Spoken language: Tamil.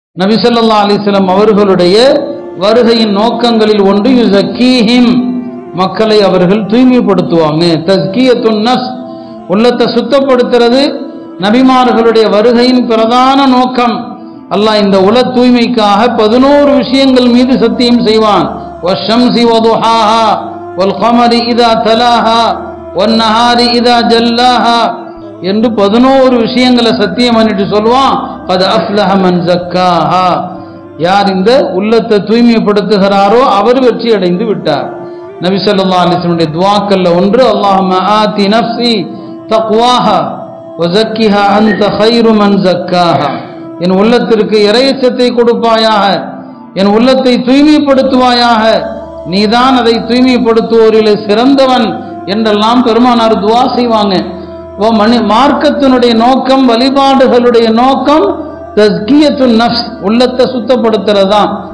நபிசல்லா அலிஸ்லாம் அவர்களுடைய வருகையின் நோக்கங்களில் ஒன்று யுசக்கீஹிம் மக்களை அவர்கள் தூய்மைப்படுத்துவாங்க தஸ்கியத்துன் நஸ் உள்ளத்தை சுத்தப்படுத்துறது நபிமார்களுடைய வருகையின் பிரதான நோக்கம் அல்லாஹ் இந்த உல தூய்மைக்காக பதினோரு விஷயங்கள் மீது சத்தியம் செய்வான் والشمس وضحاها والقمر إذا تلاها والنهار إذا جلاها என்று பதினோரு விஷயங்களை சத்தியம் பண்ணிட்டு சொல்லுவான் அது அஃப்லஹ மன் ஜக்காஹா யார் இந்த உள்ளத்தை தூய்மைப்படுத்துகிறாரோ அவர் வெற்றி அடைந்து விட்டார் நபி ஸல்லல்லாஹு அலைஹி வஸல்லம் துஆக்கல்ல ஒன்று அல்லாஹும்ம ஆதி நஃப்ஸி தக்வாஹா வஸக்கிஹா அன்த கைரு மன் ஜக்காஹா என் உள்ளத்திற்கு இறையச்சத்தை கொடுப்பாயாக என் உள்ளத்தை தூய்மைப்படுத்துவாயாக நீதான் அதை தூய்மைப்படுத்துவோரிலே சிறந்தவன் என்றெல்லாம் பெருமானார் துவா செய்வாங்க ஓ மனி மார்க்கத்தினுடைய நோக்கம் வழிபாடுகளுடைய நோக்கம் தஸ்கியத்து நஃப்ஸ் உள்ளத்தை சுத்தப்படுத்துறதுதான்